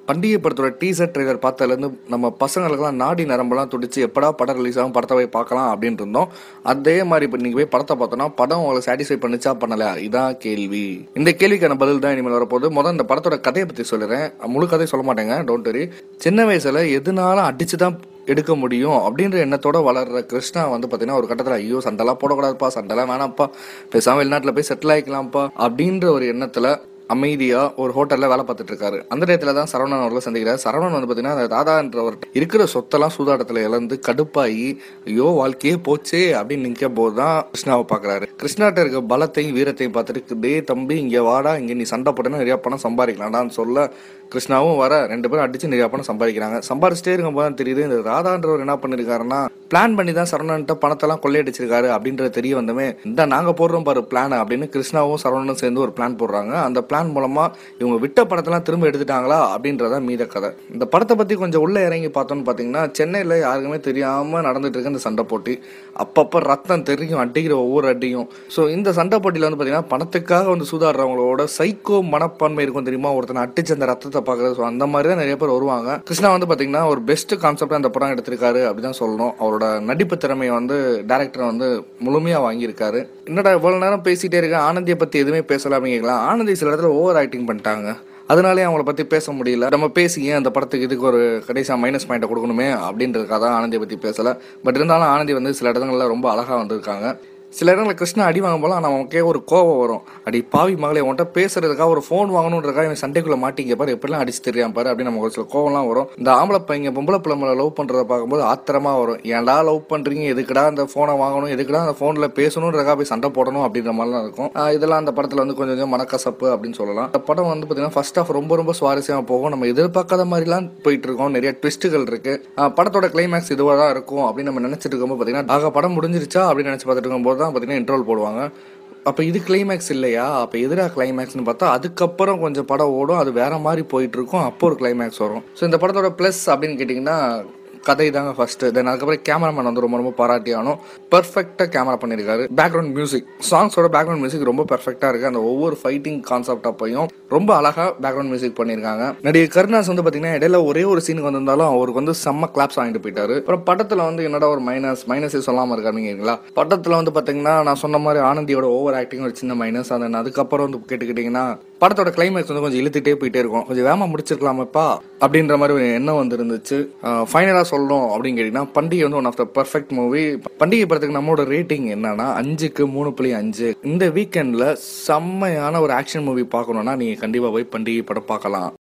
பண்டிகை படத்தோட teaser trailer பார்த்ததுலேருந்து நம்ம பசங்களுக்கெல்லாம் நாடி நரம்பெல்லாம் துடிச்சு எப்படா படம் ரிலீஸ் ஆகும் படத்தை போய் பார்க்கலாம் அப்படின்ட்டு இருந்தோம் அதே மாதிரி இப்போ நீங்கள் போய் படத்தை பார்த்தோன்னா படம் உங்களை சாட்டிஸ்ஃபை பண்ணுச்சா பண்ணலையா இதான் கேள்வி இந்த கேள்விக்கான பதில் தான் இனிமேல் வரப்போகுது முதல்ல இந்த படத்தோட கதையை பற்றி சொல்லிடுறேன் முழு கதை சொல்ல மாட்டேங்க டோன்ட் வரி சின்ன வயசில் எதுனாலும் அடிச்சு தான் எடுக்க முடியும் அப்படின்ற எண்ணத்தோட வளர்ற கிருஷ்ணா வந்து பார்த்தீங்கன்னா ஒரு கட்டத்தில் ஐயோ சண்டைலாம் போடக்கூடாதுப்பா சண்டைலாம் வேணாம்ப்பா பேசாமல் வெளிநாட்டில் போய் செட்டில் ஆகிக்கலாம்ப்பா அப்படின்ற ஒரு எண்ணத்தில் அமைதியா ஒரு ஹோட்டல்ல வேலை பார்த்துட்டு இருக்காரு அந்த நேரத்துல தான் சரவணன் அவர்களை சந்திக்கிறார் சரவணன் வந்து பாத்தீங்கன்னா அந்த ராதான்றவர் இருக்கிற சொத்தெல்லாம் சூதாட்டத்துல இழந்து கடுப்பாகி ஐயோ வாழ்க்கையே போச்சே அப்படின்னு நிற்க போது தான் கிருஷ்ணாவை பாக்குறாரு கிருஷ்ணாட்ட இருக்க பலத்தையும் வீரத்தையும் பார்த்துட்டு டே தம்பி இங்க வாடா இங்க நீ சண்டை போட்டனா நிறைய பணம் சம்பாதிக்கலாம்டான்னு சொல்ல கிருஷ்ணாவும் வர ரெண்டு பேரும் அடிச்சு நிறைய பணம் சம்பாதிக்கிறாங்க சம்பாதிச்சிட்டே இருக்கும் போது தான் தெரியுது இந்த ராதான்றவர் என்ன பண்ணிருக்காருன்னா பிளான் பண்ணி தான் சரவணன்ட்ட பணத்தெல்லாம் கொள்ளையடிச்சிருக்காரு அப்படின்றது தெரிய வந்தமே இந்த நாங்க போடுறோம் பாரு பிளான் அப்படின்னு கிருஷ்ணாவும் சரவணனும் சேர்ந்து ஒரு பிளான் போடுறாங்க அந்த பிளான் மூலமா இவங்க விட்ட படத்தெல்லாம் திரும்ப எடுத்துட்டாங்களா அப்படின்றத மீத கதை இந்த படத்தை பத்தி கொஞ்சம் உள்ள இறங்கி பார்த்தோம்னு பாத்தீங்கன்னா சென்னையில யாருக்குமே தெரியாம நடந்துட்டு இருக்க இந்த சண்டை போட்டி அப்பப்ப ரத்தம் தெரியும் அடிக்கிற ஒவ்வொரு அடியும் ஸோ இந்த சண்டை போட்டியில வந்து பாத்தீங்கன்னா பணத்துக்காக வந்து சூதாடுறவங்களோட சைக்கோ மனப்பான்மை இருக்கும் தெரியுமா ஒருத்தனை அடிச்சு அந்த ரத்தத்தை பார்க்கறது ஸோ அந்த மாதிரி தான் நிறைய பேர் வருவாங்க கிருஷ்ணா வந்து பாத்தீங்கன்னா ஒரு பெஸ்ட் கான்செப்ட் அந்த படம் எடுத்திருக்காரு அப்படிதான் சொல்லணும் அவரோட நடிப்பு திறமையை வந்து டேரக்டர் வந்து முழுமையா வாங்கியிருக்காரு என்னடா இவ்வளவு நேரம் பேசிட்டே இருக்க ஆனந்தியை பத்தி எதுவுமே பேசலாமே கேட்கலாம் ஆனந்தி சில இடத்துல ஓவர் ஆக்டிங் பண்ணிட்டாங்க அதனாலே அவங்கள பத்தி பேச முடியல நம்ம பேசி ஏன் அந்த படத்துக்கு இதுக்கு ஒரு கடைசியா மைனஸ் பாயிண்ட் கொடுக்கணுமே அப்படின்றதுக்காக தான் ஆனந்தியை பத்தி பேசல பட் இருந்தாலும் ஆனந்தி வந்து சில இடங்கள்ல ரொம்ப அழகா வந்திருக்காங்க சில இடங்களில் கிருஷ்ணா அடி வாங்க போல ஆனால் அவனுக்கே ஒரு கோவம் வரும் அடி பாவி மகளே உன்கிட்ட பேசுறதுக்காக ஒரு ஃபோன் வாங்கணுன்றதுக்காக இவன் சண்டைக்குள்ள மாட்டிங்க பாரு எப்படிலாம் அடிச்சு தெரியாம பாரு அப்படின்னு நமக்கு ஒரு சில கோவம்லாம் வரும் இந்த ஆம்பளை பையன் பொம்பளை பிள்ளை லவ் பண்றத பார்க்கும்போது ஆத்திரமா வரும் ஏன்டா லவ் பண்றீங்க எதுக்குடா அந்த ஃபோனை வாங்கணும் எதுக்குடா அந்த ஃபோனில் பேசணுன்றதுக்காக போய் சண்டை போடணும் அப்படின்ற மாதிரிலாம் இருக்கும் ஆஹ் இதெல்லாம் அந்த படத்தில் வந்து கொஞ்சம் கொஞ்சம் மனக்கசப்பு அப்படின்னு சொல்லலாம் இந்த படம் வந்து பார்த்தீங்கன்னா ஃபர்ஸ்ட் ஆஃப் ரொம்ப ரொம்ப சுவாரஸ்யமாக போகும் நம்ம எதிர்பார்க்காத மாதிரிலாம் போயிட்டு இருக்கோம் நிறைய ட்விஸ்ட்டுகள் இருக்கு ஆஹ் படத்தோட கிளைமேக்ஸ் இதுவாக தான் இருக்கும் அப்படின்னு நம்ம நினைச்சிட்டு இருக்கும்போது பார்த்தீங்கன்னா ஆக படம் முடிஞ்சிருச்சா அப்படின்னு நினைச்சு பார்த்துட்டு இருக்கும்போது தான் பார்த்தீங்கன்னா இன்ட்ரோல் போடுவாங்க அப்போ இது கிளைமேக்ஸ் இல்லையா அப்போ எதிரா கிளைமேக்ஸ்னு பார்த்தா அதுக்கப்புறம் கொஞ்சம் படம் ஓடும் அது வேற மாதிரி போயிட்டு இருக்கும் அப்போ ஒரு கிளைமேக்ஸ் வரும் ஸோ இந்த படத்தோட ப்ளஸ் அப்படின்னு கேட்டிங்கன்னா கதை தாங்க ஃபர்ஸ்ட் தென் அதுக்கப்புறம் கேமராமேன் வந்து ரொம்ப ரொம்ப பாராட்டியானோ பர்ஃபெக்டாக கேமரா பண்ணியிருக்காரு பேக்ரவுண்ட் மியூசிக் சாங்ஸோட பேக்ரவுண்ட் மியூசிக் ரொம்ப பர்ஃபெக்டாக இருக்கு அந்த ஒவ்வொரு ஃபைட்டிங் கான்செப்ட் அப்பையும் ரொம்ப அழகா பேக்ரவுண்ட் மியூசிக் பண்ணியிருக்காங்க நடிகர் கருணாஸ் வந்து பார்த்தீங்கன்னா இடையில ஒரே ஒரு சீனுக்கு வந்திருந்தாலும் அவருக்கு வந்து செம்ம கிளாப்ஸ் வாங்கிட்டு போயிட்டாரு அப்புறம் படத்தில் வந்து என்னடா ஒரு மைனஸ் மைனஸே சொல்லாமல் இருக்காருங்களா படத்தில் வந்து பார்த்தீங்கன்னா நான் சொன்ன மாதிரி ஆனந்தியோட ஓவர் ஆக்டிங் ஒரு சின்ன மைனஸ் அதை அதுக்கப்புறம் வந்து கேட்டுக்கிட்டிங்கன்னா படத்தோட கிளைமேக்ஸ் வந்து கொஞ்சம் இழுத்துட்டே போயிட்டே இருக்கும் கொஞ்சம் வேகமா முடிச்சிருக்கலாமப்பா அப்படின்ற மாதிரி ஒரு எண்ணம் வந்து இருந்துச்சு ஃபைனலாக சொல்லணும் அப்படின்னு கேட்டிங்கன்னா பண்டிகை வந்து one of the perfect movie Pandigai படத்துக்கு நம்மளோட ரேட்டிங் என்னன்னா அஞ்சுக்கு மூணு புள்ளி அஞ்சு இந்த வீக்கெண்டில் செம்மையான ஒரு ஆக்ஷன் மூவி பார்க்கணுன்னா நீங்கள் கண்டிப்பாக போய் பண்டிகை படம் பார்க்கலாம்